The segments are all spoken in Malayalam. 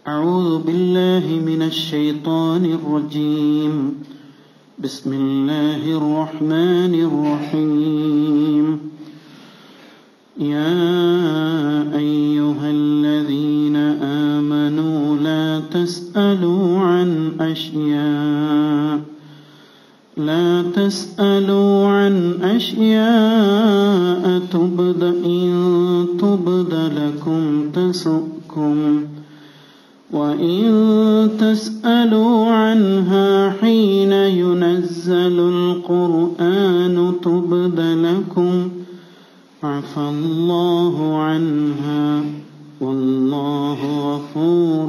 أعوذ بالله من الشيطان الرجيم بسم الله الرحمن الرحيم يا أيها الذين آمنوا لا تسألوا عن أشياء لا تسألوا عن أشياء تبد إن تبد لكم تسؤكم وإن تسألوا عنها حين ينزل القرآن تبد لكم عفى الله عنها والله غفور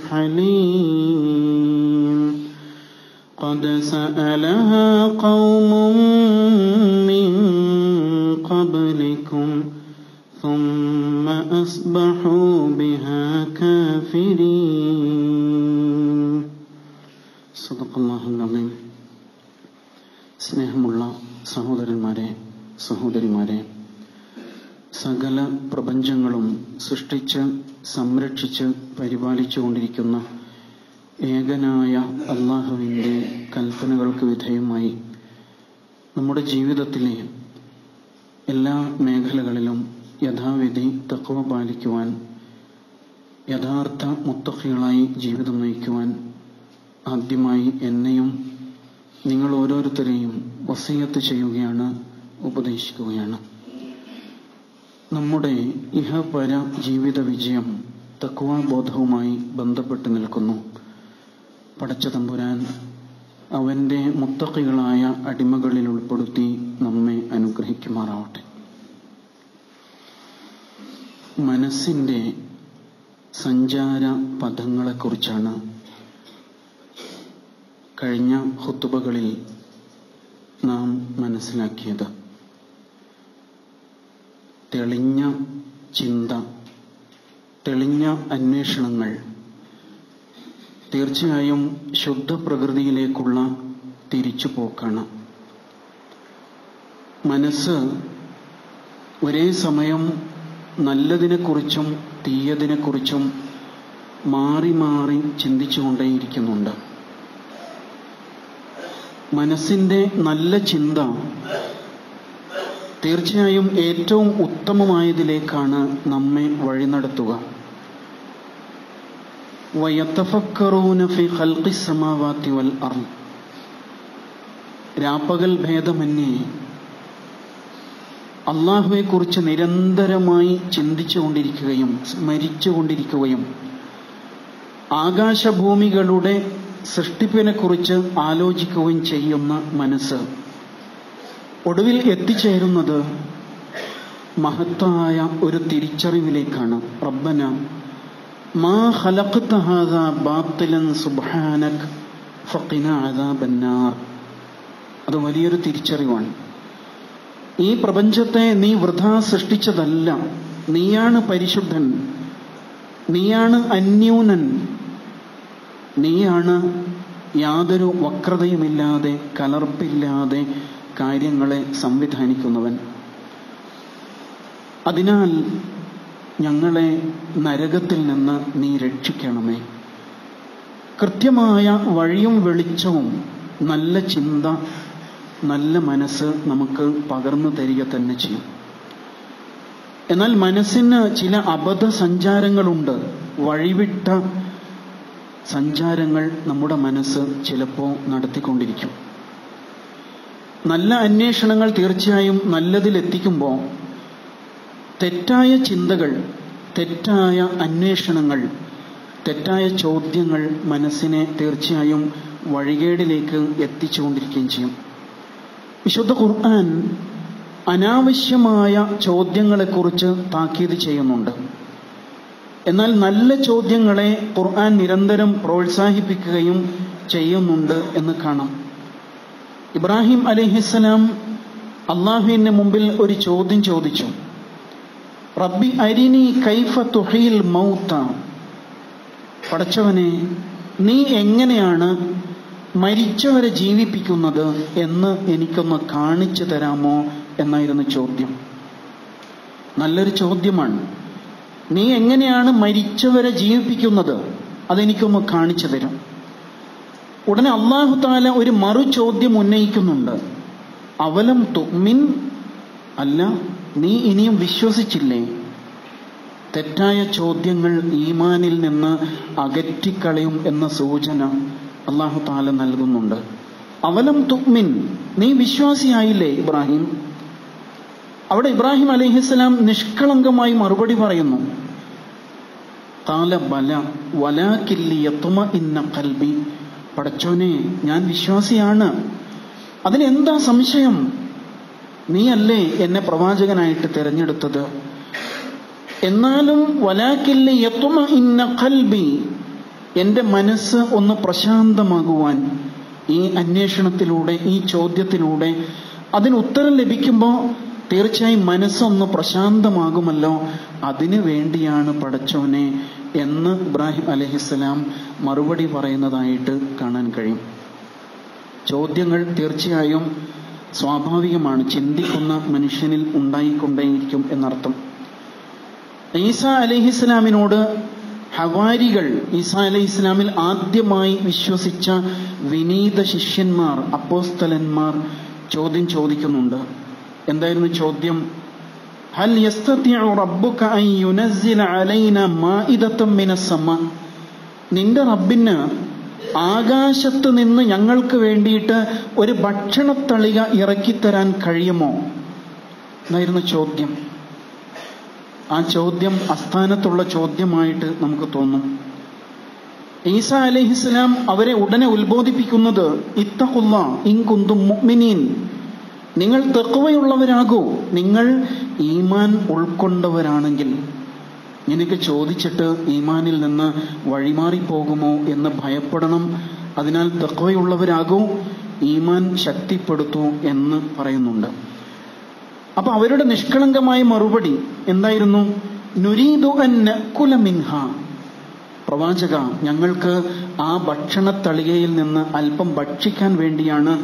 حليم قد سألها قوم من قبلكم ثم أصبحوا بها كافرين صدق الله العظيم സ്നേഹമുള്ള സഹോദരന്മാരെ സഹോദരിമാരെ സകല പ്രപഞ്ചങ്ങളും സൃഷ്ടിച്ച് സംരക്ഷിച്ച് പരിപാലിച്ചുകൊണ്ടിരിക്കുന്ന ഏകനായ അള്ളാഹുവിൻ്റെ കൽപ്പനകൾക്ക് വിധേയമായി നമ്മുടെ ജീവിതത്തിലെ എല്ലാ മേഖലകളിലും യഥാവിധി തക്കവ പാലിക്കുവാൻ യഥാർത്ഥ മുത്തഖികളായി ജീവിതം നയിക്കുവാൻ ആദ്യമായി എന്നെയും നിങ്ങൾ ഓരോരുത്തരെയും വസീയത്ത് ചെയ്യുകയാണ് ഉപദേശിക്കുകയാണ് നമ്മുടെ ഇഹപര ജീവിത വിജയം തക്വാബോധവുമായി ബന്ധപ്പെട്ട് നിൽക്കുന്നു പടച്ച തമ്പുരാൻ അവന്റെ മുത്തക്കികളായ അടിമകളിൽ ഉൾപ്പെടുത്തി നമ്മെ അനുഗ്രഹിക്കുമാറാവട്ടെ മനസ്സിന്റെ സഞ്ചാര പദങ്ങളെക്കുറിച്ചാണ് കഴിഞ്ഞ ഹുത്തുബകളിൽ നാം മനസ്സിലാക്കിയത് തെളിഞ്ഞ ചിന്ത തെളിഞ്ഞ അന്വേഷണങ്ങൾ തീർച്ചയായും ശുദ്ധ പ്രകൃതിയിലേക്കുള്ള തിരിച്ചുപോക്കാണ് മനസ്സ് ഒരേ സമയം നല്ലതിനെക്കുറിച്ചും തീയതിനെക്കുറിച്ചും മാറി മാറി ചിന്തിച്ചുകൊണ്ടേയിരിക്കുന്നുണ്ട് മനസ്സിന്റെ നല്ല ചിന്ത തീർച്ചയായും ഏറ്റവും ഉത്തമമായതിലേക്കാണ് നമ്മെ വഴി നടത്തുക വയത്തഫക്കറൂന ഫി ഖൽഖി സമാവാത്തി വൽ അർള് രാപ്പകൽ ഭേദമന്യേ അള്ളാഹുവെക്കുറിച്ച് നിരന്തരമായി ചിന്തിച്ചുകൊണ്ടിരിക്കുകയും സ്മരിച്ചുകൊണ്ടിരിക്കുകയും ആകാശഭൂമികളുടെ സൃഷ്ടിപ്പിനെക്കുറിച്ച് ആലോചിക്കുകയും ചെയ്യുന്ന മനസ്സ് ഒടുവിൽ എത്തിച്ചേരുന്നത് മഹത്തായ ഒരു തിരിച്ചറിവിലേക്കാണ് റബ്ബന മാ ഖലഖ്ത ഹാദാ ബാത്തിലൻ സുബ്ഹാനക് ഫഖിന അദാബന്നാർ അത് വലിയൊരു തിരിച്ചറിവാണ് ഈ പ്രപഞ്ചത്തെ നീ വൃഥാ സൃഷ്ടിച്ചതല്ല നീയാണ് പരിശുദ്ധൻ നീയാണ് അന്യൂനൻ നീയാണ് യാതൊരു വക്രതയുമില്ലാതെ കലർപ്പില്ലാതെ കാര്യങ്ങളെ സംവിധാനിക്കുന്നവൻ അതിനാൽ ഞങ്ങളെ നരകത്തിൽ നിന്ന് നീ രക്ഷിക്കണമേ കൃത്യമായ വഴിയും വെളിച്ചവും നല്ല ചിന്ത നല്ല മനസ്സ് നമുക്ക് പകർന്നു തരിക തന്നെ ചെയ്യും എന്നാൽ മനസ്സിന് ചില അബദ്ധ സഞ്ചാരങ്ങളുണ്ട് വഴിവിട്ട സഞ്ചാരങ്ങൾ നമ്മുടെ മനസ്സ് ചിലപ്പോൾ നടത്തിക്കൊണ്ടിരിക്കും നല്ല അന്വേഷണങ്ങൾ തീർച്ചയായും നല്ലതിലെത്തിക്കുമ്പോൾ തെറ്റായ ചിന്തകൾ തെറ്റായ അന്വേഷണങ്ങൾ തെറ്റായ ചോദ്യങ്ങൾ മനസ്സിനെ തീർച്ചയായും വഴികേടിലേക്ക് എത്തിച്ചുകൊണ്ടിരിക്കുകയും ചെയ്യും വിശുദ്ധ ഖുർആൻ അനാവശ്യമായ ചോദ്യങ്ങളെക്കുറിച്ച് താക്കീത് ചെയ്യുന്നുണ്ട് എന്നാൽ നല്ല ചോദ്യങ്ങളെ ഖുർആൻ നിരന്തരം പ്രോത്സാഹിപ്പിക്കുകയും ചെയ്യുന്നുണ്ട് എന്ന് കാണാം ഇബ്രാഹിം അലിഹിസ്സലാം അള്ളാഹുവിന്റെ മുമ്പിൽ ഒരു ചോദ്യം ചോദിച്ചു റബ്ബി അരിനി കൈഫ തുഹീൽ മൗത്ത പടച്ചവനെ നീ എങ്ങനെയാണ് മരിച്ചവരെ ജീവിപ്പിക്കുന്നത് എന്ന് എനിക്കൊന്ന് കാണിച്ചു തരാമോ എന്നായിരുന്നു ചോദ്യം നല്ലൊരു ചോദ്യമാണ് നീ എങ്ങനെയാണ് മരിച്ചവരെ ജീവിപ്പിക്കുന്നത് അതെനിക്കൊന്ന് കാണിച്ചു തരും ഉടനെ അള്ളാഹു താല ഒരു മറു ചോദ്യം ഉന്നയിക്കുന്നുണ്ട് അവലം തുമിൻ അല്ല നീ ഇനിയും വിശ്വസിച്ചില്ലേ തെറ്റായ ചോദ്യങ്ങൾ ഈമാനിൽ നിന്ന് അകറ്റിക്കളയും എന്ന സൂചന അള്ളാഹു താല നൽകുന്നുണ്ട് അവലം തുമിൻ നീ വിശ്വാസിയായില്ലേ ഇബ്രാഹിം അവിടെ ഇബ്രാഹിം അലൈഹിസ്സലാം നിഷ്കളങ്കമായി മറുപടി പറയുന്നു കാല ബല വലാക്കില്ലി യത്തുമ ഇന്ന കൽബി പടച്ചോനെ ഞാൻ വിശ്വാസിയാണ് അതിനെന്താ സംശയം നീയല്ലേ എന്നെ പ്രവാചകനായിട്ട് തിരഞ്ഞെടുത്തത് എന്നാലും വലാക്കില്ലി യത്തുമ ഇന്ന കൽബി എന്റെ മനസ്സ് ഒന്ന് പ്രശാന്തമാകുവാൻ ഈ അന്വേഷണത്തിലൂടെ ഈ ചോദ്യത്തിലൂടെ അതിന് ഉത്തരം ലഭിക്കുമ്പോൾ തീർച്ചയായും മനസ്സൊന്ന് പ്രശാന്തമാകുമല്ലോ അതിനു വേണ്ടിയാണ് പടച്ചോനെ എന്ന് ഇബ്രാഹിം അലഹിസ്സലാം മറുപടി പറയുന്നതായിട്ട് കാണാൻ കഴിയും ചോദ്യങ്ങൾ തീർച്ചയായും സ്വാഭാവികമാണ് ചിന്തിക്കുന്ന മനുഷ്യനിൽ ഉണ്ടായിക്കൊണ്ടേയിരിക്കും എന്നർത്ഥം ഈസ അലഹിസ്ലാമിനോട് ഹവാരികൾ ഈസ അലൈഹി ഇസ്ലാമിൽ ആദ്യമായി വിശ്വസിച്ച വിനീത ശിഷ്യന്മാർ അപ്പോസ്തലന്മാർ ചോദ്യം ചോദിക്കുന്നുണ്ട് എന്തായിരുന്നു ചോദ്യം ഹൽ യസ്തതിഉ റബ്ബുക അൻ യുനസ്സില അലൈന മാഇദത്തം മിനസ്സമ നിന്റെ റബ്ബിന് ആകാശത്ത് നിന്ന് ഞങ്ങൾക്ക് വേണ്ടിയിട്ട് ഒരു ഭക്ഷണത്തളിക ഇറക്കിത്തരാൻ കഴിയുമോ എന്നായിരുന്നു ചോദ്യം ആ ചോദ്യം അസ്ഥാനത്തുള്ള ചോദ്യമായിട്ട് നമുക്ക് തോന്നും ഈസ അലഹിസ്ലാം അവരെ ഉടനെ ഉത്ബോധിപ്പിക്കുന്നത് ഇത്തഖുല്ല ഇൻകുന്തും മുഅ്മിനീൻ നിങ്ങൾ തെക്കുവയുള്ളവരാകൂ നിങ്ങൾ ഈമാൻ ഉൾക്കൊണ്ടവരാണെങ്കിൽ നിനക്ക് ചോദിച്ചിട്ട് ഈമാനിൽ നിന്ന് വഴിമാറിപ്പോകുമോ എന്ന് ഭയപ്പെടണം അതിനാൽ തെക്കുവയുള്ളവരാകൂ ഈമാൻ ശക്തിപ്പെടുത്തൂ എന്ന് പറയുന്നുണ്ട് അപ്പൊ അവരുടെ നിഷ്കളങ്കമായ മറുപടി എന്തായിരുന്നു നുരീദു അൻ നഅ്കുല മിൻഹ പ്രവാചക ഞങ്ങൾക്ക് ആ ഭക്ഷണത്തളികയിൽ നിന്ന് അല്പം ഭക്ഷിക്കാൻ വേണ്ടിയാണ്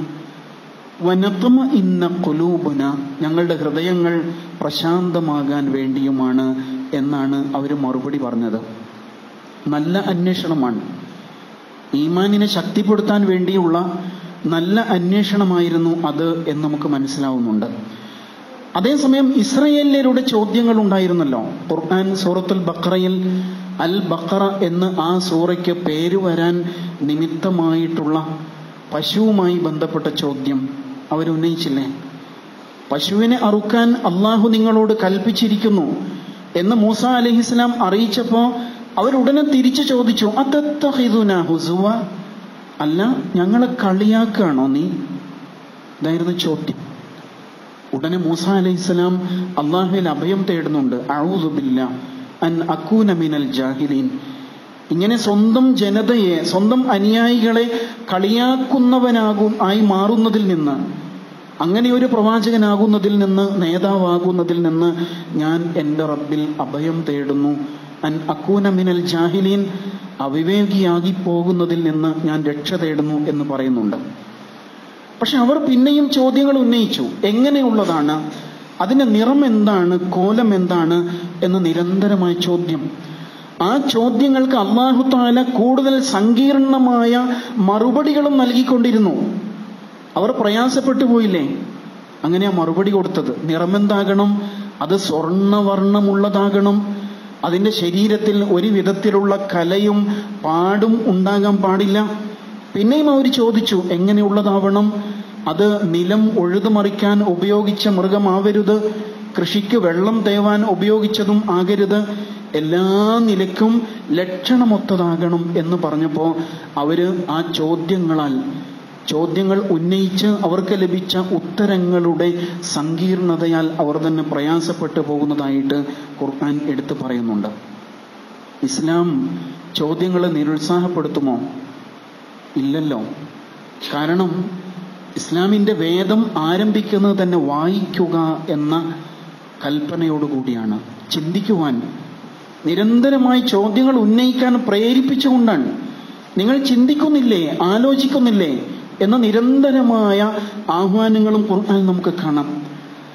വനത്തമ ഇന്ന കുലൂബുന ഞങ്ങളുടെ ഹൃദയങ്ങൾ പ്രശാന്തമാകാൻ വേണ്ടിയുമാണ് എന്നാണ് അവർ മറുപടി പറഞ്ഞത് നല്ല അന്വേഷണമാണ് ഈമാനിനെ ശക്തിപ്പെടുത്താൻ വേണ്ടിയുള്ള നല്ല അന്വേഷണമായിരുന്നു അത് എന്ന് നമുക്ക് മനസ്സിലാവുന്നുണ്ട് അതേസമയം ഇസ്രയേലിയരുടെ ചോദ്യങ്ങൾ ഉണ്ടായിരുന്നല്ലോ ഖുർആൻ സൂറത്തുൽ ബക്രയിൽ അൽ ബക്കറ എന്ന് ആ സൂറയ്ക്ക് പേര് വരാൻ നിമിത്തമായിട്ടുള്ള പശുവുമായി ബന്ധപ്പെട്ട ചോദ്യം അവരുന്നയിച്ചില്ലേ പശുവിനെ അറുക്കാൻ അള്ളാഹു നിങ്ങളോട് കൽപ്പിച്ചിരിക്കുന്നു എന്ന് മൂസ അലഹിസ്ലാം അറിയിച്ചപ്പോ അവരുടനെ തിരിച്ചു ചോദിച്ചു അതത്തഹിദുന ഹുസുവ അല്ല ഞങ്ങളെ കളിയാക്കുകയാണോ നീ ഇതായിരുന്നു ചോദ്യം ഉടനെ മൂസ അലൈഹിസ്സലാം അള്ളാഹുവിൽ അഭയം തേടുന്നുണ്ട് അഊദുബില്ല അൻ അക്കൂന മിനൽ ജാഹിലീൻ ഇങ്ങനെ സ്വന്തം ജനതയെ സ്വന്തം അനുയായികളെ കളിയാക്കുന്നവനാകും ആയി മാറുന്നതിൽ നിന്ന് അങ്ങനെ ഒരു പ്രവാചകനാകുന്നതിൽ നിന്ന് നേതാവാകുന്നതിൽ നിന്ന് ഞാൻ എൻ്റെ റബ്ബിൽ അഭയം തേടുന്നു അൻ അക്കൂന മിനൽ ജാഹിലീൻ അവിവേകിയാകി പോകുന്നതിൽ നിന്ന് ഞാൻ രക്ഷ തേടുന്നു എന്ന് പറയുന്നുണ്ട് പക്ഷെ അവർ പിന്നെയും ചോദ്യങ്ങൾ ഉന്നയിച്ചു എങ്ങനെയുള്ളതാണ് അതിന്റെ നിറം എന്താണ് കോലം എന്താണ് എന്ന് നിരന്തരമായ ചോദ്യം ആ ചോദ്യങ്ങൾക്ക് അള്ളാഹു താല കൂടുതൽ സങ്കീർണമായ മറുപടികളും നൽകിക്കൊണ്ടിരുന്നു അവർ പ്രയാസപ്പെട്ടു പോയില്ലേ അങ്ങനെയാ മറുപടി കൊടുത്തത് നിറമെന്താകണം അത് സ്വർണവർണ്ണമുള്ളതാകണം അതിന്റെ ശരീരത്തിൽ ഒരു വിധത്തിലുള്ള കലയും പാടും ഉണ്ടാകാൻ പാടില്ല പിന്നെയും അവർ ചോദിച്ചു എങ്ങനെയുള്ളതാവണം അത് നിലം ഉഴുതുമറിക്കാൻ ഉപയോഗിച്ച മൃഗമാവരുത് കൃഷിക്ക് വെള്ളം തേവാൻ ഉപയോഗിച്ചതും ആകരുത് എല്ലാ നിലക്കും ലക്ഷണമൊത്തതാകണം എന്ന് പറഞ്ഞപ്പോ അവര് ആ ചോദ്യങ്ങളാൽ ചോദ്യങ്ങൾ ഉന്നയിച്ച് അവർക്ക് ലഭിച്ച ഉത്തരങ്ങളുടെ സങ്കീർണതയാൽ അവർ തന്നെ പ്രയാസപ്പെട്ടു പോകുന്നതായിട്ട് ഖുർആൻ എടുത്തു പറയുന്നുണ്ട് ഇസ്ലാം ചോദ്യങ്ങളെ നിരുത്സാഹപ്പെടുത്തുമോ ഇല്ലല്ലോ കാരണം ഇസ്ലാമിന്റെ വേദം ആരംഭിക്കുന്നത് തന്നെ വായിക്കുക എന്ന കൽപ്പനയോടുകൂടിയാണ് ചിന്തിക്കുവാൻ നിരന്തരമായി ചോദ്യങ്ങൾ ഉന്നയിക്കാൻ പ്രേരിപ്പിച്ചുകൊണ്ടാണ് നിങ്ങൾ ചിന്തിക്കുന്നില്ലേ ആലോചിക്കുന്നില്ലേ എന്ന നിരന്തരമായ ആഹ്വാനങ്ങളും ഖുർആൻ നമുക്ക് കാണാം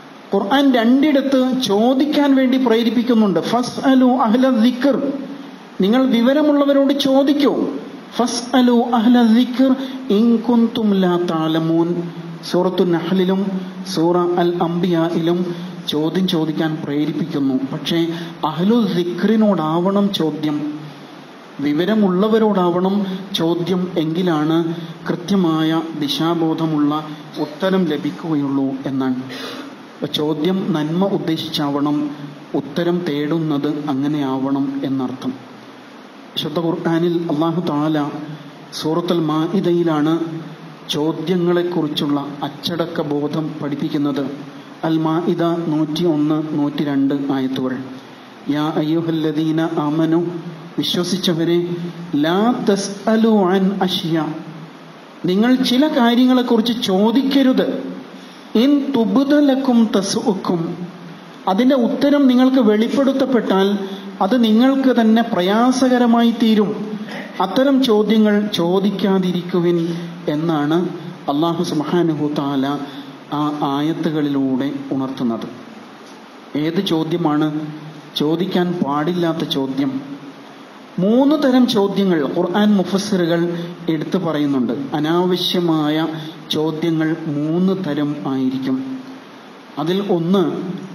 ഖുർആൻ രണ്ടിടത്ത് ചോദിക്കാൻ വേണ്ടി പ്രേരിപ്പിക്കുന്നുണ്ട് ഫസ് അലു അഹ്ല ദിക്കർ നിങ്ങൾ വിവരമുള്ളവരോട് ചോദിക്കൂ ഫസ് അലു അഹ്ല ദിക്ർ ഇൻ കുന്തും ലാ താലമൂൻ സൂറത്തു നഹ്ലിലും സൂറ അൽ അംബിയയിലും ചോദ്യം ചോദിക്കാൻ പ്രേരിപ്പിക്കുന്നു പക്ഷേ അഹ്ലു ദിക്റിനോടാവണം ചോദ്യം വിവരമുള്ളവരോടാവണം ചോദ്യം എങ്കിലാണ് കൃത്യമായ ദിശാബോധമുള്ള ഉത്തരം ലഭിക്കുകയുള്ളൂ എന്നാണ് അപ്പൊ ചോദ്യം നന്മ ഉദ്ദേശിച്ചാവണം ഉത്തരം തേടുന്നത് അങ്ങനെയാവണം എന്നർത്ഥം ശുദ്ധ ഖുർആാനിൽ അള്ളാഹു താല സൂറത്തുൽ മാഇദയിലാണ് ചോദ്യങ്ങളെക്കുറിച്ചുള്ള അച്ചടക്ക ബോധം പഠിപ്പിക്കുന്നത് അൽ മാഇദ നൂറ്റി ഒന്ന് നൂറ്റി രണ്ട് ആയത്തുകൾ യാ അയ്യുഹല്ലദീന ആമനു വിശ്വസിച്ചവരെ ലാ തസ് അലു അൻ അഷിയ നിങ്ങൾ ചില കാര്യങ്ങളെക്കുറിച്ച് ചോദിക്കരുത് ഇൻ തുബുതലക്കും തസുക്കും അതിന്റെ ഉത്തരം നിങ്ങൾക്ക് വെളിപ്പെടുത്തപ്പെട്ടാൽ അത് നിങ്ങൾക്ക് തന്നെ പ്രയാസകരമായി തീരും അത്തരം ചോദ്യങ്ങൾ ചോദിക്കാതിരിക്കുവിൻ എന്നാണ് അള്ളാഹു സുബാനുഹു താല ആ ആയത്തുകളിലൂടെ ഉണർത്തുന്നത് ഏത് ചോദ്യമാണ് ചോദിക്കാൻ പാടില്ലാത്ത ചോദ്യം മൂന്ന് തരം ചോദ്യങ്ങൾ ഖുർആൻ മുഫസ്സിറുകൾ എടുത്തു പറയുന്നുണ്ട് അനാവശ്യമായ ചോദ്യങ്ങൾ മൂന്ന് തരം ആയിരിക്കും അതിൽ ഒന്ന്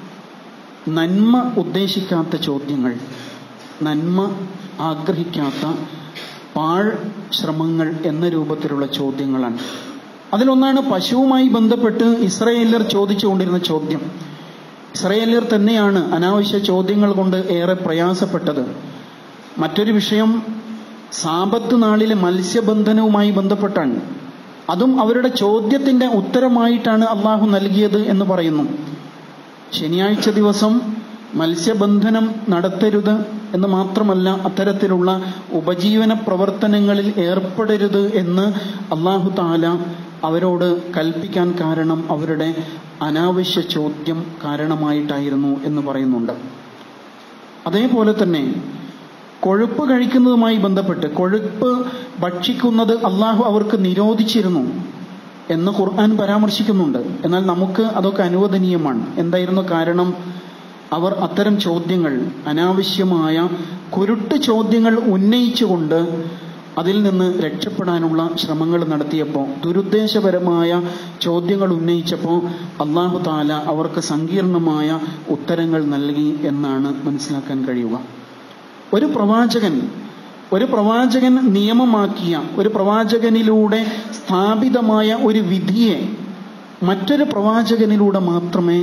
നന്മ ഉദ്ദേശിക്കാത്ത ചോദ്യങ്ങൾ നന്മ ആഗ്രഹിക്കാത്ത പാഴ് ശ്രമങ്ങൾ എന്ന രൂപത്തിലുള്ള ചോദ്യങ്ങളാണ് അതിലൊന്നാണ് പശുവുമായി ബന്ധപ്പെട്ട് ഇസ്രയേലർ ചോദിച്ചുകൊണ്ടിരുന്ന ചോദ്യം ഇസ്രയേലർ തന്നെയാണ് അനാവശ്യ ചോദ്യങ്ങൾ കൊണ്ട് ഏറെ പ്രയാസപ്പെട്ടത് മറ്റൊരു വിഷയം സാപത്ത് നാളിലെ മത്സ്യബന്ധനവുമായി ബന്ധപ്പെട്ടാണ് അതും അവരുടെ ചോദ്യത്തിന്റെ ഉത്തരമായിട്ടാണ് അള്ളാഹു നൽകിയത് എന്ന് പറയുന്നു ശനിയാഴ്ച ദിവസം മത്സ്യബന്ധനം നടത്തരുത് എന്ന് മാത്രമല്ല അത്തരത്തിലുള്ള ഉപജീവന പ്രവർത്തനങ്ങളിൽ ഏർപ്പെടരുത് എന്ന് അള്ളാഹു താല അവരോട് കൽപ്പിക്കാൻ കാരണം അവരുടെ അനാവശ്യ ചോദ്യം കാരണമായിട്ടായിരുന്നു എന്ന് പറയുന്നുണ്ട് അതേപോലെ തന്നെ കൊഴുപ്പ് കഴിക്കുന്നതുമായി ബന്ധപ്പെട്ട് കൊഴുപ്പ് ഭക്ഷിക്കുന്നത് അള്ളാഹു അവർക്ക് നിരോധിച്ചിരുന്നു എന്ന് ഖുർആൻ പരാമർശിക്കുന്നുണ്ട് എന്നാൽ നമുക്ക് അതൊക്കെ അനുവദനീയമാണ് എന്തായിരുന്നു കാരണം അവർ അത്തരം ചോദ്യങ്ങൾ അനാവശ്യമായ കുരുട്ട് ചോദ്യങ്ങൾ ഉന്നയിച്ചുകൊണ്ട് അതിൽ നിന്ന് രക്ഷപ്പെടാനുള്ള ശ്രമങ്ങൾ നടത്തിയപ്പോൾ ദുരുദ്ദേശപരമായ ചോദ്യങ്ങൾ ഉന്നയിച്ചപ്പോൾ അള്ളാഹു താല അവർക്ക് സങ്കീർണമായ ഉത്തരങ്ങൾ നൽകി എന്നാണ് മനസ്സിലാക്കാൻ കഴിയുക ഒരു പ്രവാചകൻ ഒരു പ്രവാചകൻ നിയമമാക്കിയ ഒരു പ്രവാചകനിലൂടെ സ്ഥാപിതമായ ഒരു വിധിയെ മറ്റൊരു പ്രവാചകനിലൂടെ മാത്രമേ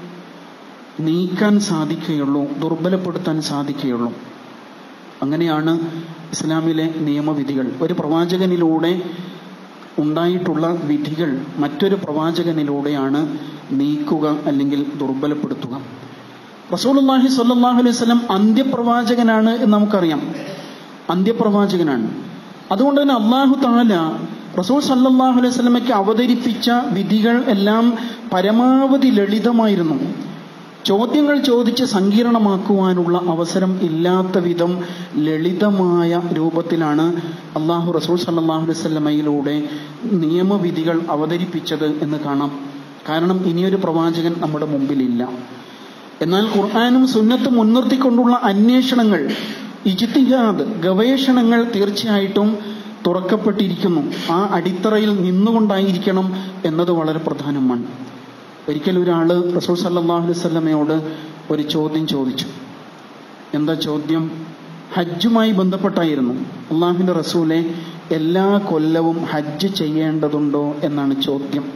നീക്കാൻ സാധിക്കുകയുള്ളൂ ദുർബലപ്പെടുത്താൻ സാധിക്കുകയുള്ളൂ അങ്ങനെയാണ് ഇസ്ലാമിലെ നിയമവിധികൾ ഒരു പ്രവാചകനിലൂടെ ഉണ്ടായിട്ടുള്ള വിധികൾ മറ്റൊരു പ്രവാചകനിലൂടെയാണ് നീക്കുക അല്ലെങ്കിൽ ദുർബലപ്പെടുത്തുക റസൂലുള്ളാഹി സ്വല്ലല്ലാഹു അലൈഹി വസല്ലം അന്ത്യപ്രവാചകനാണ് എന്ന് നമുക്കറിയാം അന്ത്യപ്രവാചകനാണ് അതുകൊണ്ട് തന്നെ അള്ളാഹു താല റസൂൽ സല്ലല്ലാഹു അലൈഹി വസല്ലമയ്ക്ക് അവതരിപ്പിച്ച വിധികൾ എല്ലാം പരമാവധി ലളിതമായിരുന്നു ചോദ്യങ്ങൾ ചോദിച്ച് സങ്കീർണമാക്കുവാനുള്ള അവസരം ഇല്ലാത്ത വിധം ലളിതമായ രൂപത്തിലാണ് അള്ളാഹു റസൂൽ സല്ലല്ലാഹു അലൈഹി വസല്ലമയിലൂടെ നിയമവിധികൾ അവതരിപ്പിച്ചത് എന്ന് കാണാം കാരണം ഇനിയൊരു പ്രവാചകൻ നമ്മുടെ മുമ്പിലില്ല എന്നാൽ ഖുർആാനും സുന്നത്തും മുൻനിർത്തിക്കൊണ്ടുള്ള അന്വേഷണങ്ങൾ ഇജിത്തിഹാദ് ഗവേഷണങ്ങൾ തീർച്ചയായിട്ടും തുറക്കപ്പെട്ടിരിക്കുന്നു ആ അടിത്തറയിൽ നിന്നുകൊണ്ടായിരിക്കണം എന്നത് വളരെ പ്രധാനമാണ് ഒരിക്കൽ ഒരാൾ റസൂൽ സല്ലാഹു അലൈഹി സ്വല്ലമയോട് ഒരു ചോദ്യം ചോദിച്ചു എന്താ ചോദ്യം ഹജ്ജുമായി ബന്ധപ്പെട്ടായിരുന്നു അള്ളാഹുവിൻ്റെ റസൂലെ എല്ലാ കൊല്ലവും ഹജ്ജ് ചെയ്യേണ്ടതുണ്ടോ എന്നാണ് ചോദ്യം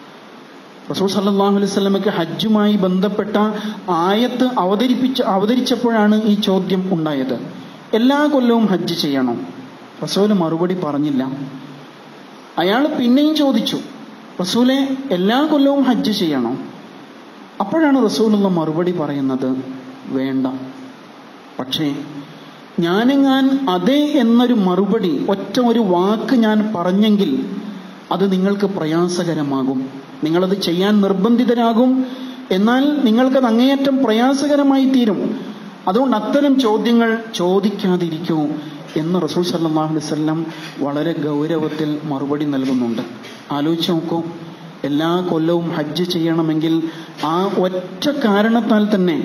റസൂൽ സല്ലാഹു അലൈഹി സ്വലമയ്ക്ക് ഹജ്ജുമായി ബന്ധപ്പെട്ട ആയത്ത് അവതരിപ്പിച്ച അവതരിച്ചപ്പോഴാണ് ഈ ചോദ്യം ഉണ്ടായത് എല്ലാ കൊല്ലവും ഹജ്ജ് ചെയ്യണം റസൂല് മറുപടി പറഞ്ഞില്ല അയാൾ പിന്നെയും ചോദിച്ചു റസൂലെ എല്ലാ കൊല്ലവും ഹജ്ജ് ചെയ്യണം അപ്പോഴാണ് റസൂലുള്ള മറുപടി പറയുന്നത് വേണ്ട പക്ഷേ ഞാനെങ്ങാൻ അതെ എന്നൊരു മറുപടി ഒറ്റ ഒരു വാക്ക് ഞാൻ പറഞ്ഞെങ്കിൽ അത് നിങ്ങൾക്ക് പ്രയാസകരമാകും നിങ്ങളത് ചെയ്യാൻ നിർബന്ധിതരാകും എന്നാൽ നിങ്ങൾക്കത് അങ്ങേയറ്റം പ്രയാസകരമായി തീരും അതുകൊണ്ട് അത്തരം ചോദ്യങ്ങൾ ചോദിക്കാതിരിക്കൂ എന്ന് റസൂൽ സല്ലാഹു വല്ലം വളരെ ഗൗരവത്തിൽ മറുപടി നൽകുന്നുണ്ട് ആലോചിച്ച് നോക്കൂ എല്ലാ കൊല്ലവും ഹജ്ജ് ചെയ്യണമെങ്കിൽ ആ ഒറ്റ കാരണത്താൽ തന്നെ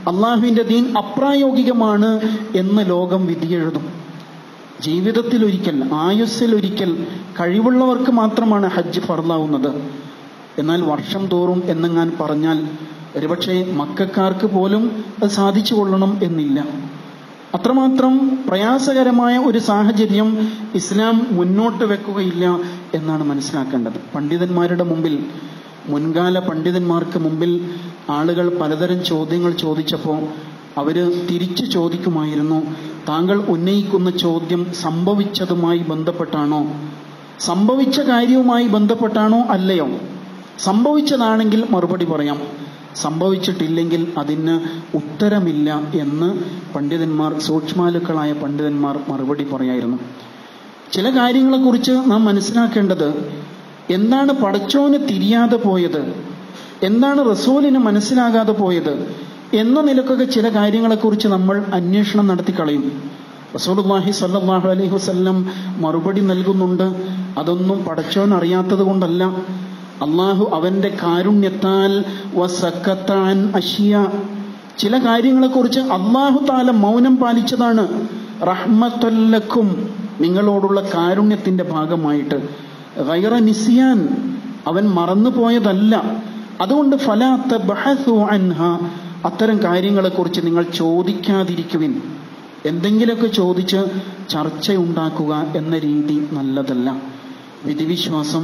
അള്ളാഹുവിന്റെ ദീൻ അപ്രായോഗികമാണ് എന്ന് ലോകം വിധിയെഴുതും ജീവിതത്തിൽ ഒരിക്കൽ ആയുസ്സിൽ ഒരിക്കൽ കഴിവുള്ളവർക്ക് മാത്രമാണ് ഹജ്ജ് ഫർലാവുന്നത് എന്നാൽ വർഷം തോറും എന്നെങ്ങാൻ പറഞ്ഞാൽ ഒരുപക്ഷെ മക്കാർക്ക് പോലും അത് സാധിച്ചു കൊള്ളണം എന്നില്ല അത്രമാത്രം പ്രയാസകരമായ ഒരു സാഹചര്യം ഇസ്ലാം മുന്നോട്ട് വെക്കുകയില്ല എന്നാണ് മനസ്സിലാക്കേണ്ടത് പണ്ഡിതന്മാരുടെ മുമ്പിൽ മുൻകാല പണ്ഡിതന്മാർക്ക് മുമ്പിൽ ആളുകൾ പലതരം ചോദ്യങ്ങൾ ചോദിച്ചപ്പോൾ അവര് തിരിച്ചു ചോദിക്കുമായിരുന്നു താങ്കൾ ഉന്നയിക്കുന്ന ചോദ്യം സംഭവിച്ചതുമായി ബന്ധപ്പെട്ടാണോ സംഭവിച്ച കാര്യവുമായി ബന്ധപ്പെട്ടാണോ അല്ലയോ സംഭവിച്ചതാണെങ്കിൽ മറുപടി പറയാം സംഭവിച്ചിട്ടില്ലെങ്കിൽ അതിന് ഉത്തരമില്ല എന്ന് പണ്ഡിതന്മാർ സൂക്ഷ്മാലുക്കളായ പണ്ഡിതന്മാർ മറുപടി പറയായിരുന്നു ചില കാര്യങ്ങളെക്കുറിച്ച് നാം മനസ്സിലാക്കേണ്ടത് എന്താണ് പടച്ചോന് തിരിയാതെ പോയത് എന്താണ് റസൂലിന് മനസ്സിലാകാതെ പോയത് എന്ന നിലക്കൊക്കെ ചില കാര്യങ്ങളെക്കുറിച്ച് നമ്മൾ അന്വേഷണം നടത്തി കളയും റസൂലുള്ളാഹി സ്വല്ലല്ലാഹു അലൈഹി വസല്ലം മറുപടി നൽകുന്നുണ്ട് അതൊന്നും പടച്ചോൻ അറിയാത്തത് കൊണ്ടല്ല അള്ളാഹു അവന്റെ കാരുണ്യത്താൽ വസക്കത്താൻ അഷിയ ചില കാര്യങ്ങളെക്കുറിച്ച് അള്ളാഹു താല മൗനം പാലിച്ചതാണ് റഹ്മത്തല്ലക്കും നിങ്ങളോടുള്ള കാരുണ്യത്തിന്റെ ഭാഗമായിട്ട് ഗൈറ നിസിയാൻ അവൻ മറന്നുപോയതല്ല അതുകൊണ്ട് ഫലാത്ത ബഹസു അൻഹ അത്തരം കാര്യങ്ങളെക്കുറിച്ച് നിങ്ങൾ ചോദിക്കാതിരിക്കുവിൻ എന്തെങ്കിലുമൊക്കെ ചോദിച്ച് ചർച്ചയുണ്ടാക്കുക എന്ന രീതി നല്ലതല്ല വിധിവിശ്വാസം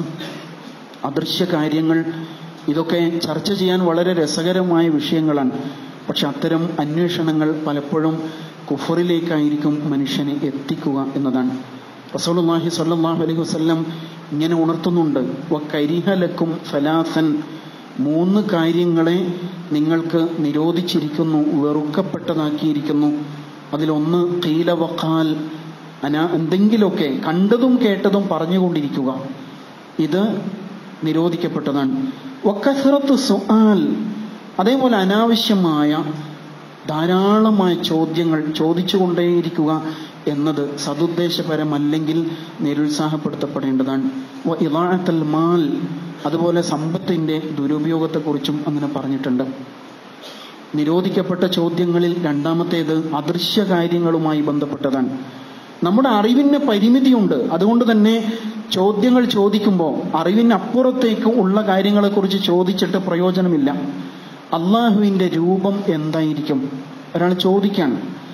അദൃശ്യ കാര്യങ്ങൾ ഇതൊക്കെ ചർച്ച ചെയ്യാൻ വളരെ രസകരമായ വിഷയങ്ങളാണ് പക്ഷെ അത്തരം അന്വേഷണങ്ങൾ പലപ്പോഴും കുഫറിലേക്കായിരിക്കും മനുഷ്യനെ എത്തിക്കുക എന്നതാണ് റസൂലുള്ളാഹി സ്വല്ലല്ലാഹു അലൈഹി വസല്ലം ഇങ്ങനെ ഉണർത്തുന്നുണ്ട് വക്കരിഹലക്കും ഫലാസൻ മൂന്ന് കാര്യങ്ങളെ നിങ്ങൾക്ക് നിരോധിച്ചിരിക്കുന്നു വെറുക്കപ്പെട്ടതാക്കിയിരിക്കുന്നു അതിലൊന്ന് കീലവക്കാൽ അന എന്തെങ്കിലുമൊക്കെ കണ്ടതും കേട്ടതും പറഞ്ഞുകൊണ്ടിരിക്കുക ഇത് നിരോധിക്കപ്പെട്ടതാണ് വക്കസറത്ത് സുആൽ അതേപോലെ അനാവശ്യമായ ധാരാളമായ ചോദ്യങ്ങൾ ചോദിച്ചുകൊണ്ടേയിരിക്കുക എന്നത് സതുദ്ദേശപരമല്ലെങ്കിൽ നിരുത്സാഹപ്പെടുത്തപ്പെടേണ്ടതാണ് വ ഇളാഴത്തൽ മാൽ അതുപോലെ സമ്പത്തിന്റെ ദുരുപയോഗത്തെക്കുറിച്ചും അങ്ങനെ പറഞ്ഞിട്ടുണ്ട് നിരോധിക്കപ്പെട്ട ചോദ്യങ്ങളിൽ രണ്ടാമത്തേത് അദൃശ്യ കാര്യങ്ങളുമായി ബന്ധപ്പെട്ടതാണ് നമ്മുടെ അറിവിന് പരിമിതിയുണ്ട് അതുകൊണ്ട് തന്നെ ചോദ്യങ്ങൾ ചോദിക്കുമ്പോൾ അറിവിനപ്പുറത്തേക്ക് ഉള്ള കാര്യങ്ങളെക്കുറിച്ച് ചോദിച്ചിട്ട് പ്രയോജനമില്ല അള്ളാഹുവിന്റെ രൂപം എന്തായിരിക്കും ഒരാൾ ചോദിക്കാൻ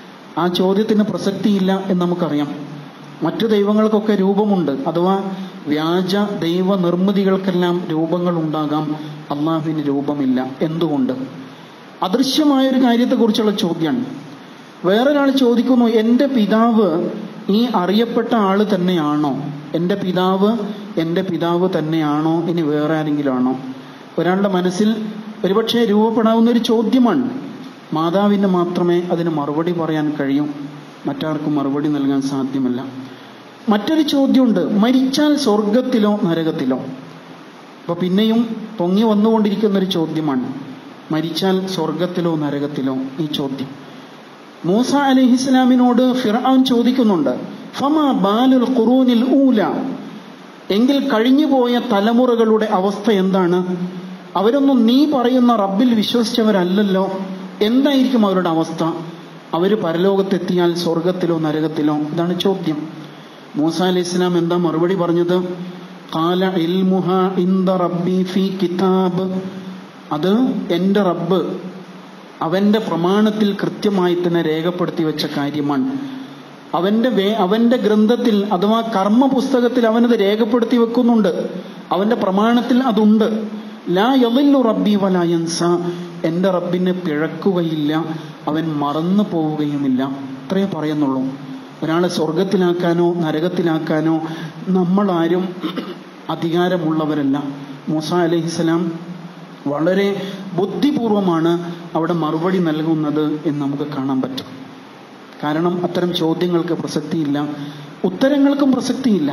ആ ചോദ്യത്തിന് പ്രസക്തിയില്ല എന്ന് നമുക്കറിയാം മറ്റു ദൈവങ്ങൾക്കൊക്കെ രൂപമുണ്ട് അഥവാ വ്യാജ ദൈവ നിർമ്മിതികൾക്കെല്ലാം രൂപങ്ങൾ ഉണ്ടാകാം അള്ളാഹുവിന് രൂപമില്ല എന്തുകൊണ്ട് അദൃശ്യമായ ഒരു കാര്യത്തെക്കുറിച്ചുള്ള ചോദ്യമാണ് വേറൊരാൾ ചോദിക്കുന്നു എൻ്റെ പിതാവ് ഈ അറിയപ്പെട്ട ആള് തന്നെയാണോ എൻ്റെ പിതാവ് എൻ്റെ പിതാവ് തന്നെയാണോ ഇനി വേറെ ആരെങ്കിലും ആണോ ഒരാളുടെ മനസ്സിൽ ഒരുപക്ഷെ രൂപപ്പെടാവുന്ന ഒരു ചോദ്യമാണ് മാതാവിന് മാത്രമേ അതിന് മറുപടി പറയാൻ കഴിയൂ മറ്റാർക്കും മറുപടി നൽകാൻ സാധ്യമല്ല മറ്റൊരു ചോദ്യമുണ്ട് മരിച്ചാൽ സ്വർഗത്തിലോ നരകത്തിലോ അപ്പൊ പിന്നെയും പൊങ്ങി വന്നുകൊണ്ടിരിക്കുന്ന ഒരു ചോദ്യമാണ് മരിച്ചാൽ സ്വർഗത്തിലോ നരകത്തിലോ ഈ ചോദ്യം മൂസ അലഹിസ്ലാമിനോട് ഫിർആൻ ചോദിക്കുന്നുണ്ട് ഫമ ബാലുൽ ഖുറൂനിൽ ഊല എങ്കിൽ കഴിഞ്ഞുപോയ തലമുറകളുടെ അവസ്ഥ എന്താണ് അവരൊന്നും നീ പറയുന്ന റബ്ബിൽ വിശ്വസിച്ചവരല്ലല്ലോ എന്തായിരിക്കും അവരുടെ അവസ്ഥ അവര് പരലോകത്തെത്തിയാൽ സ്വർഗത്തിലോ നരകത്തിലോ ഇതാണ് ചോദ്യം മൂസ അലൈഹി ഇസ്ലാം എന്താ മറുപടി പറഞ്ഞത് കാല ഇൽമുഹ ഇന്ദ റബ്ബി ഫി കിതാബ് അത് എന്റെ റബ്ബ് അവന്റെ പ്രമാണത്തിൽ കൃത്യമായി തന്നെ രേഖപ്പെടുത്തി വെച്ച കാര്യമാണ് അവന്റെ വേ അവന്റെ ഗ്രന്ഥത്തിൽ അഥവാ കർമ്മ പുസ്തകത്തിൽ അവനത് രേഖപ്പെടുത്തി വെക്കുന്നുണ്ട് അവന്റെ പ്രമാണത്തിൽ അതുണ്ട് ലാ യളില്ലു റബ്ബി വലായൻസ എന്റെ റബ്ബിനെ പിഴക്കുകയില്ല അവൻ മറന്നു പോവുകയുമില്ല അത്രേ പറയുന്നുള്ളൂ ഒരാളെ സ്വർഗത്തിലാക്കാനോ നരകത്തിലാക്കാനോ നമ്മളാരും അധികാരമുള്ളവരല്ല മൂസ അലഹിസലാം വളരെ ബുദ്ധിപൂർവമാണ് അവിടെ മറുപടി നൽകുന്നത് എന്ന് നമുക്ക് കാണാൻ പറ്റും കാരണം അത്തരം ചോദ്യങ്ങൾക്ക് പ്രസക്തിയില്ല ഉത്തരങ്ങൾക്കും പ്രസക്തിയില്ല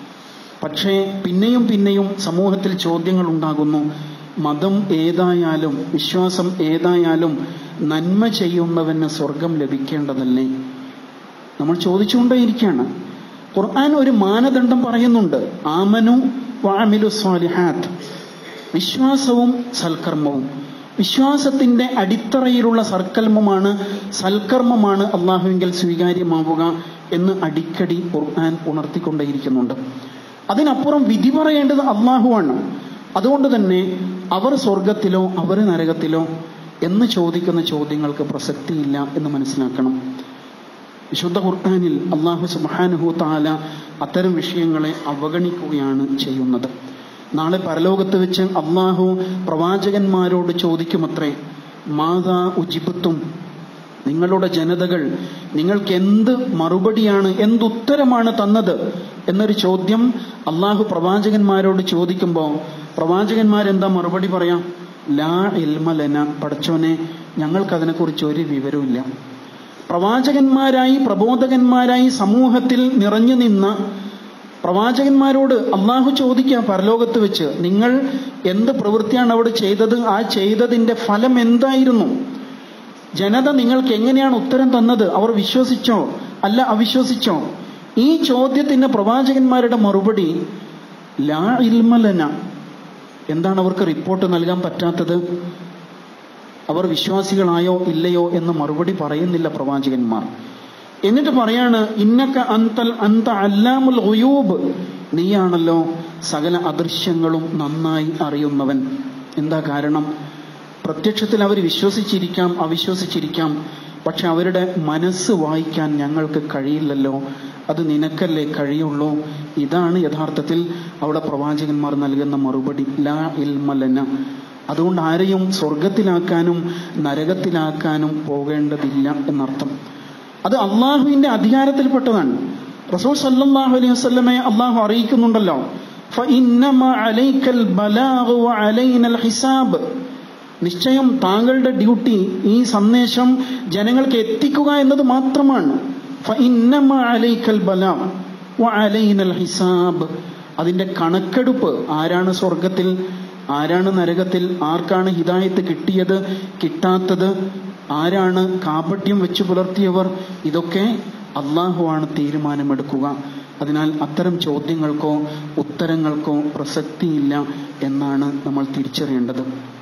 പക്ഷേ പിന്നെയും പിന്നെയും സമൂഹത്തിൽ ചോദ്യങ്ങൾ ഉണ്ടാകുന്നു മതം ഏതായാലും വിശ്വാസം ഏതായാലും നന്മ ചെയ്യുന്നവന് സ്വർഗം ലഭിക്കേണ്ടതല്ലേ നമ്മൾ ചോദിച്ചുകൊണ്ടേയിരിക്കുകയാണ് ഖുർആൻ ഒരു മാനദണ്ഡം പറയുന്നുണ്ട് ആമനു വാമിലു സ്വാലിഹാത്ത് വിശ്വാസവും സൽക്കർമ്മവും വിശ്വാസത്തിന്റെ അടിത്തറയിലുള്ള സർക്കൽമമാണ് സൽക്കർമ്മമാണ് അള്ളാഹുവിങ്കിൽ സ്വീകാര്യമാവുക എന്ന് അടിക്കടി ഖുർആൻ ഉണർത്തിക്കൊണ്ടേയിരിക്കുന്നുണ്ട് അതിനപ്പുറം വിധി പറയേണ്ടത് അള്ളാഹുവാണ് അതുകൊണ്ട് തന്നെ അവർ സ്വർഗത്തിലോ അവർ നരകത്തിലോ എന്ന് ചോദിക്കുന്ന ചോദ്യങ്ങൾക്ക് പ്രസക്തിയില്ല എന്ന് മനസ്സിലാക്കണം വിശുദ്ധ ഖുർആാനിൽ അള്ളാഹു സുബാനുഹു താല അത്തരം വിഷയങ്ങളെ അവഗണിക്കുകയാണ് ചെയ്യുന്നത് നാളെ പരലോകത്ത് വെച്ച് അള്ളാഹു പ്രവാചകന്മാരോട് ചോദിക്കുമത്രേ മാതാ ഉജിബത്തും നിങ്ങളുടെ ജനതകൾ നിങ്ങൾക്ക് എന്ത് മറുപടിയാണ് എന്തുത്തരമാണ് തന്നത് എന്നൊരു ചോദ്യം അള്ളാഹു പ്രവാചകന്മാരോട് ചോദിക്കുമ്പോൾ പ്രവാചകന്മാരെന്താ മറുപടി പറയാം ലാ ഇൽമലന പടച്ചോനെ ഞങ്ങൾക്കതിനെക്കുറിച്ച് ഒരു വിവരവുമില്ല പ്രവാചകന്മാരായി പ്രബോധകന്മാരായി സമൂഹത്തിൽ നിറഞ്ഞു നിന്ന പ്രവാചകന്മാരോട് അള്ളാഹു ചോദിക്കുക പരലോകത്ത് വെച്ച് നിങ്ങൾ എന്ത് പ്രവൃത്തിയാണ് അവിടെ ചെയ്തത് ആ ചെയ്തതിന്റെ ഫലം എന്തായിരുന്നു ജനത നിങ്ങൾക്ക് എങ്ങനെയാണ് ഉത്തരം തന്നത് അവർ വിശ്വസിച്ചോ അല്ല അവിശ്വസിച്ചോ ഈ ചോദ്യത്തിന് പ്രവാചകന്മാരുടെ മറുപടി ലാ ഇൽമലന എന്താണ് അവർക്ക് റിപ്പോർട്ട് നൽകാൻ പറ്റാത്തത് അവർ വിശ്വാസികളായോ ഇല്ലയോ എന്ന് മറുപടി പറയുന്നില്ല പ്രവാചകന്മാർ എന്നിട്ട് പറയാണ് ഇന്നക്ക അന്തൽ അന്ത അല്ലാമുൽ ഒയൂബ് നീയാണല്ലോ സകല അദൃശ്യങ്ങളും നന്നായി അറിയുന്നവൻ എന്താ കാരണം പ്രത്യക്ഷത്തിൽ അവർ വിശ്വസിച്ചിരിക്കാം അവിശ്വസിച്ചിരിക്കാം പക്ഷെ അവരുടെ മനസ്സ് വായിക്കാൻ ഞങ്ങൾക്ക് കഴിയില്ലല്ലോ അത് നിനക്കല്ലേ കഴിയുള്ളൂ ഇതാണ് യഥാർത്ഥത്തിൽ അവിടെ പ്രവാചകന്മാർ നൽകുന്ന മറുപടി ലാ ഇൽമലന അതുകൊണ്ട് ആരെയും സ്വർഗത്തിലാക്കാനും നരകത്തിലാക്കാനും പോകേണ്ടതില്ല എന്നർത്ഥം അത് അള്ളാഹുവിന്റെ അധികാരത്തിൽപ്പെട്ടതാണ് റസൂൽ സല്ലല്ലാഹു അലൈഹി വസല്ലമയെ അള്ളാഹു അറിയിക്കുന്നുണ്ടല്ലോ ഫഇന്നമ അലൈക്കൽ ബലാഗു വഅലൈനൽ ഹിസാബ് നിശ്ചയം താങ്കളുടെ ഡ്യൂട്ടി ഈ സന്ദേശം ജനങ്ങൾക്ക് എത്തിക്കുക എന്നത് മാത്രമാണ് ഫഇന്നമ അലൈക്കൽ ബലാഗ് വഅലൈനൽ ഹിസാബ് അതിന്റെ കണക്കെടുപ്പ് ആരാണ് സ്വർഗത്തിൽ ആരാണ് നരകത്തിൽ ആർക്കാണ് ഹിദായത്ത് കിട്ടിയത് കിട്ടാത്തത് ആരാണ് കാപട്യം വെച്ചു പുലർത്തിയവർ ഇതൊക്കെ അള്ളാഹുവാണ് തീരുമാനമെടുക്കുക അതിനാൽ അത്തരം ചോദ്യങ്ങൾക്കോ ഉത്തരങ്ങൾക്കോ പ്രസക്തിയില്ല എന്നാണ് നമ്മൾ തിരിച്ചറിയേണ്ടത്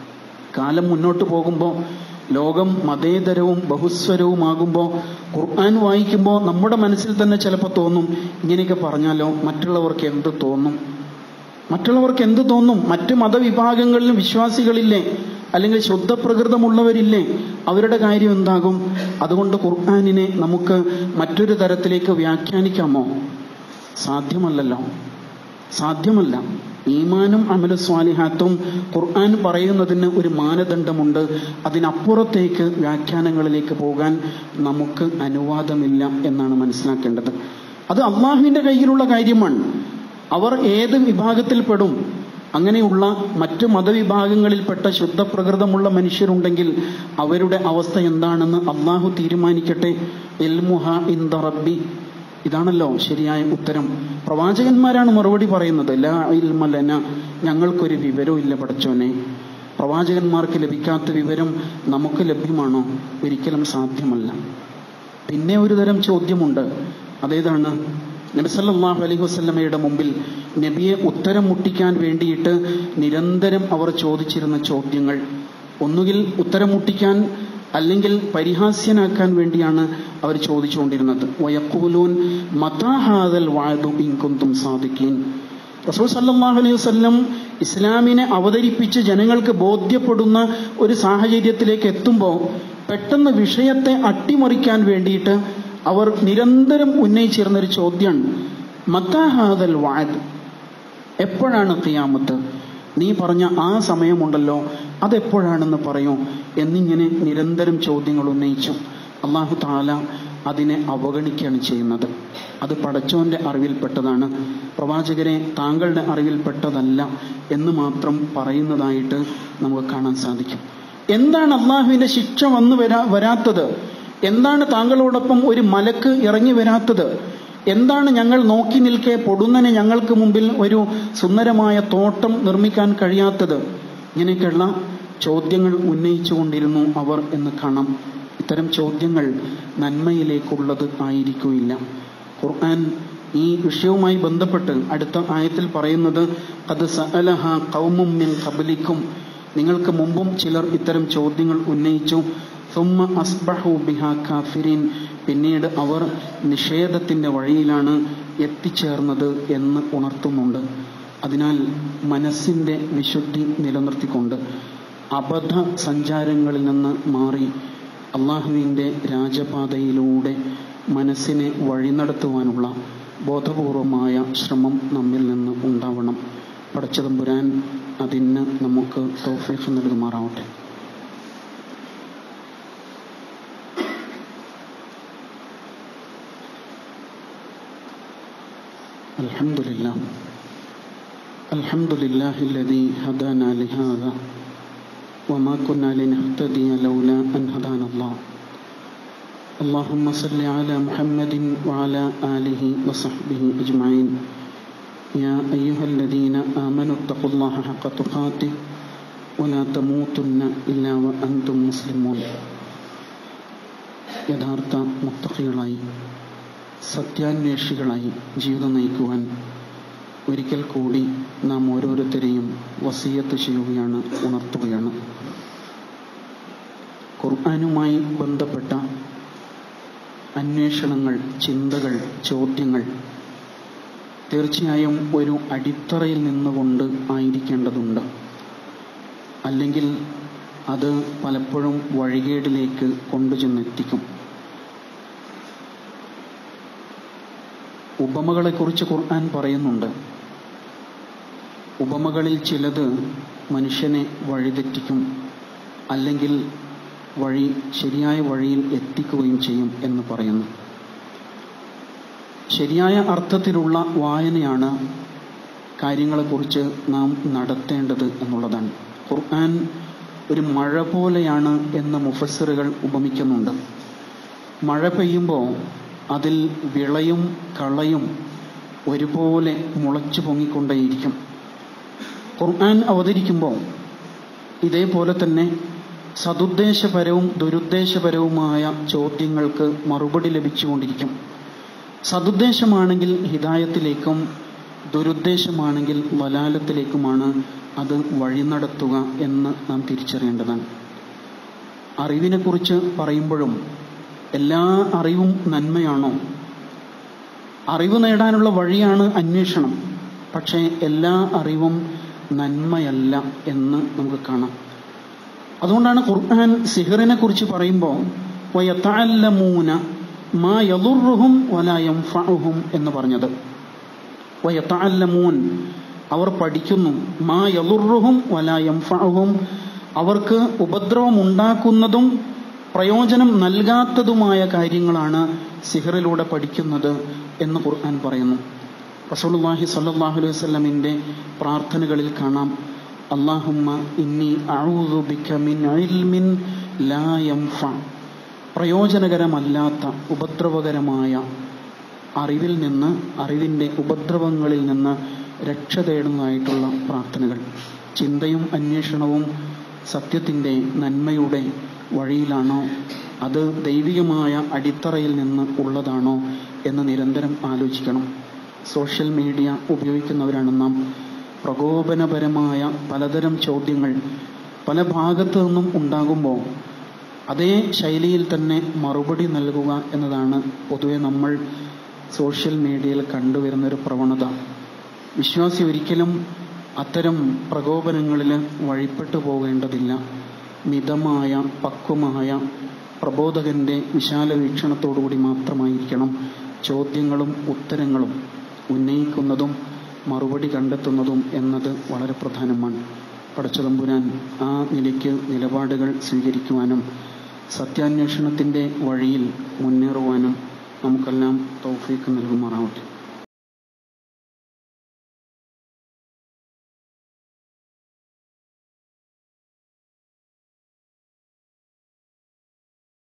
കാലം മുന്നോട്ട് പോകുമ്പോൾ ലോകം മതേതരവും ബഹുസ്വരവുമാകുമ്പോൾ ഖുർആൻ വായിക്കുമ്പോൾ നമ്മുടെ മനസ്സിൽ തന്നെ ചിലപ്പോൾ തോന്നും ഇങ്ങനെയൊക്കെ പറഞ്ഞാലോ മറ്റുള്ളവർക്ക് എന്ത് തോന്നും മറ്റുള്ളവർക്ക് എന്ത് തോന്നും മറ്റ് മതവിഭാഗങ്ങളിലും വിശ്വാസികളില്ലേ അല്ലെങ്കിൽ ശുദ്ധപ്രകൃതമുള്ളവരില്ലേ അവരുടെ കാര്യം എന്താകും അതുകൊണ്ട് ഖുർആാനിനെ നമുക്ക് മറ്റൊരു തരത്തിലേക്ക് വ്യാഖ്യാനിക്കാമോ സാധ്യമല്ലല്ലോ സാധ്യമല്ല ഈമാനും അമല സ്വാലിഹാത്തും ഖുർആൻ പറയുന്നതിന് ഒരു മാനദണ്ഡമുണ്ട് അതിനപ്പുറത്തേക്ക് വ്യാഖ്യാനങ്ങളിലേക്ക് പോകാൻ നമുക്ക് അനുവാദമില്ല എന്നാണ് മനസ്സിലാക്കേണ്ടത് അത് അള്ളാഹുവിന്റെ കയ്യിലുള്ള കാര്യമാണ് അവർ ഏത് വിഭാഗത്തിൽപ്പെടും അങ്ങനെയുള്ള മറ്റു മതവിഭാഗങ്ങളിൽപ്പെട്ട ശുദ്ധപ്രകൃതമുള്ള മനുഷ്യരുണ്ടെങ്കിൽ അവരുടെ അവസ്ഥ എന്താണെന്ന് അള്ളാഹു തീരുമാനിക്കട്ടെ എൽമുഹ ഇന്ദ റബ്ബി ഇതാണല്ലോ ശരിയായ ഉത്തരം പ്രവാചകന്മാരാണ് മറുപടി പറയുന്നത് ലാ ഇൽമലന ഞങ്ങൾക്കൊരു വിവരവും ഇല്ല പടച്ചോനെ പ്രവാചകന്മാർക്ക് ലഭിക്കാത്ത വിവരം നമുക്ക് ലഭ്യമാണോ ഒരിക്കലും സാധ്യമല്ല പിന്നെ ഒരു തരം ചോദ്യമുണ്ട് അതേതാണ് നബിസല്ലാഹു അലൈഹി വസ്ലമയുടെ മുമ്പിൽ നബിയെ ഉത്തരം മുട്ടിക്കാൻ വേണ്ടിയിട്ട് നിരന്തരം അവർ ചോദിച്ചിരുന്ന ചോദ്യങ്ങൾ ഒന്നുകിൽ ഉത്തരം മുട്ടിക്കാൻ അല്ലെങ്കിൽ പരിഹാസ്യനാക്കാൻ വേണ്ടിയാണ് അവർ ചോദിച്ചുകൊണ്ടിരുന്നത് വയക്കൂലൂൻ മതാഹാദൽ വാദു ഇൻകുന്തും സാധിക്കീൻ റസൂൽ സല്ലല്ലാഹു അലൈഹി വസല്ലം ഇസ്ലാമിനെ അവതരിപ്പിച്ച് ജനങ്ങൾക്ക് ബോധ്യപ്പെടുന്ന ഒരു സാഹചര്യത്തിലേക്ക് എത്തുമ്പോൾ പെട്ടെന്ന് വിഷയത്തെ അട്ടിമറിക്കാൻ വേണ്ടിയിട്ട് അവർ നിരന്തരം ഉന്നയിച്ചിരുന്നൊരു ചോദ്യമാണ് മത്താഹാദൽ വാദ് എപ്പോഴാണ് ഖിയാമത്ത് നീ പറഞ്ഞ ആ സമയമുണ്ടല്ലോ അതെപ്പോഴാണെന്ന് പറയൂ എന്നിങ്ങനെ നിരന്തരം ചോദ്യങ്ങൾ ഉന്നയിച്ചു അള്ളാഹു താല അതിനെ അവഗണിക്കുകയാണ് ചെയ്യുന്നത് അത് പടച്ചോന്റെ അറിവിൽപ്പെട്ടതാണ് പ്രവാചകരെ താങ്കളുടെ അറിവിൽപ്പെട്ടതല്ല എന്ന് മാത്രം പറയുന്നതായിട്ട് നമുക്ക് കാണാൻ സാധിക്കും എന്താണ് അള്ളാഹുവിന്റെ ശിക്ഷ വന്നു വരാ വരാത്തത് എന്താണ് താങ്കളോടൊപ്പം ഒരു മലക്ക് ഇറങ്ങി വരാത്തത് എന്താണ് ഞങ്ങൾ നോക്കി നിൽക്കെ പൊടുന്നനെ ഞങ്ങൾക്ക് മുമ്പിൽ ഒരു സുന്ദരമായ തോട്ടം നിർമ്മിക്കാൻ കഴിയാത്തത് ഇങ്ങനെയൊക്കെയുള്ള ചോദ്യങ്ങൾ ഉന്നയിച്ചുകൊണ്ടിരുന്നു അവർ എന്ന് കാണാം ഇത്തരം ചോദ്യങ്ങൾ നന്മയിലേക്കുള്ളത് ആയിരിക്കില്ല ഖുർആൻ ഈ വിഷയവുമായി ബന്ധപ്പെട്ട് അടുത്ത ആയത്തിൽ പറയുന്നത് അത് സഅലഹ കൗമും മിൻ ഖബലിക്കും നിങ്ങൾക്ക് മുമ്പും ചിലർ ഇത്തരം ചോദ്യങ്ങൾ ഉന്നയിച്ചു സുമ്മ അസ്ബഹു ബിഹ കാഫിരീൻ പിന്നീട് അവർ നിഷേധത്തിന്റെ വഴിയിലാണ് എത്തിച്ചേർന്നത് എന്ന് ഉണർത്തുന്നുണ്ട് അതിനാൽ മനസ്സിന്റെ വിശുദ്ധി നിലനിർത്തിക്കൊണ്ട് അബദ്ധ സഞ്ചാരങ്ങളിൽ നിന്ന് മാറി അള്ളാഹുവിൻ്റെ രാജപാതയിലൂടെ മനസ്സിനെ വഴി നടത്തുവാനുള്ള ബോധപൂർവമായ ശ്രമം നമ്മിൽ നിന്ന് ഉണ്ടാവണം പടച്ചതമ്പുരാൻ അതിന് നമുക്ക് തോഫീഫ് നൽകുമാറാവട്ടെ الحمد لله الحمد لله الذي هدانا لهذا وما كنا لنهتدي لولا أن هدانا الله اللهم صل على محمد وعلى آله وصحبه أجمعين يا أيها الذين آمنوا اتقوا الله حق تقاته ولا تموتن إلا وأنتم مسلمون യഥാർത്ഥ മുത്തഖികളായി സത്യാന്വേഷികളായി ജീവിതം നയിക്കുവാൻ ഒരിക്കൽ കൂടി നാം ഓരോരുത്തരെയും വസീയത്ത് ചെയ്യുകയാണ് ഉണർത്തുകയാണ് ഖുർആാനുമായി ബന്ധപ്പെട്ട അന്വേഷണങ്ങൾ ചിന്തകൾ ചോദ്യങ്ങൾ തീർച്ചയായും ഒരു അടിത്തറയിൽ നിന്നുകൊണ്ട് ആയിരിക്കേണ്ടതുണ്ട് അല്ലെങ്കിൽ അത് പലപ്പോഴും വഴികേടിലേക്ക് കൊണ്ടുചെന്നെത്തിക്കും ഉപമകളെക്കുറിച്ച് ഖുർആൻ പറയുന്നുണ്ട് ഉപമകളിൽ ചിലത് മനുഷ്യനെ വഴിതെറ്റിക്കും അല്ലെങ്കിൽ വഴി ശരിയായ വഴിയിൽ എത്തിക്കുകയും ചെയ്യും എന്ന് പറയുന്നു ശരിയായ അർത്ഥത്തിലുള്ള വായനയാണ് കാര്യങ്ങളെക്കുറിച്ച് നാം നടത്തേണ്ടത് എന്നുള്ളതാണ് ഖുർആൻ ഒരു മഴ പോലെയാണ് എന്ന് മുഫസ്സിറുകൾ ഉപമിക്കുന്നുണ്ട് മഴ പെയ്യുമ്പോൾ അതിൽ വിളയും കളയും ഒരുപോലെ മുളച്ചു പൊങ്ങിക്കൊണ്ടേയിരിക്കും ഖുർആൻ അവതരിക്കുമ്പോൾ ഇതേപോലെ തന്നെ സതുദ്ദേശപരവും ദുരുദ്ദേശപരവുമായ ചോദ്യങ്ങൾക്ക് മറുപടി ലഭിച്ചുകൊണ്ടിരിക്കും സതുദ്ദേശമാണെങ്കിൽ ഹിതായത്തിലേക്കും ദുരുദ്ദേശമാണെങ്കിൽ വലാലത്തിലേക്കുമാണ് അത് വഴി നടത്തുക എന്ന് നാം തിരിച്ചറിയേണ്ടതാണ് അറിവിനെക്കുറിച്ച് പറയുമ്പോഴും എല്ലാ അറിവും നന്മയാണോ അറിവ് നേടാനുള്ള വഴിയാണ് അന്വേഷണം പക്ഷേ എല്ലാ അറിവും നന്മയല്ല എന്ന് നമുക്ക് കാണാം അതുകൊണ്ടാണ് ഖുർആൻ സിഹറിനെ കുറിച്ച് പറയുമ്പോൾ വയത്തല്ലമൂന മാ യദുറുഹും വലാ യംഫഉഹും എന്ന് പറഞ്ഞത് വയത്തല്ലമൂൻ അവർ പഠിക്കുന്നു മാ യദുറുഹും വലാ യംഫഉഹും അവർക്ക് ഉപദ്രവം ഉണ്ടാക്കുന്നതും പ്രയോജനം നൽകാത്തതുമായ കാര്യങ്ങളാണ് സിഹറിലൂടെ പഠിക്കുന്നത് എന്ന് ഖുർആൻ പറയുന്നു റസൂലുള്ളാഹി സ്വല്ലല്ലാഹു അലൈഹി വസല്ലമിന്റെ പ്രാർത്ഥനകളിൽ കാണാം അല്ലാഹുമ്മ ഇന്നി അഊദു ബിക മിൻ ഇൽമിൻ ലാ യൻഫ പ്രയോജനകരമല്ലാത്ത ഉപദ്രവകരമായ അറിവിൽ നിന്ന് അറിവിൻ്റെ ഉപദ്രവങ്ങളിൽ നിന്ന് രക്ഷ തേടുന്നതായിട്ടുള്ള പ്രാർത്ഥനകൾ ചിന്തയും അന്വേഷണവും സത്യത്തിൻ്റെ നന്മയുടെ വഴിയിലാണോ അത് ദൈവികമായ അടിത്തറയിൽ നിന്ന് ഉള്ളതാണോ എന്ന് നിരന്തരം ആലോചിക്കണം സോഷ്യൽ മീഡിയ ഉപയോഗിക്കുന്നവരാണ് നാം പ്രകോപനപരമായ പലതരം ചോദ്യങ്ങൾ പല ഭാഗത്തു നിന്നും ഉണ്ടാകുമ്പോൾ അതേ ശൈലിയിൽ തന്നെ മറുപടി നൽകുക എന്നതാണ് പൊതുവെ നമ്മൾ സോഷ്യൽ മീഡിയയിൽ കണ്ടുവരുന്ന ഒരു പ്രവണത വിശ്വാസി ഒരിക്കലും അത്തരം പ്രകോപനങ്ങളിൽ വഴിപ്പെട്ടു പോകേണ്ടതില്ല മിതമായ പക്വമായ പ്രബോധകന്റെ വിശാല വീക്ഷണത്തോടുകൂടി മാത്രമായിരിക്കണം ചോദ്യങ്ങളും ഉത്തരങ്ങളും ഉന്നയിക്കുന്നതും മറുപടി കണ്ടെത്തുന്നതും എന്നത് വളരെ പ്രധാനമാണ് പടച്ചതമ്പുരാൻ ആ നിലയ്ക്ക് നിലപാടുകൾ സ്വീകരിക്കുവാനും സത്യാന്വേഷണത്തിൻ്റെ വഴിയിൽ മുന്നേറുവാനും നമുക്കെല്ലാം തൗഫീക്ക് നൽകുമാറാവട്ടെ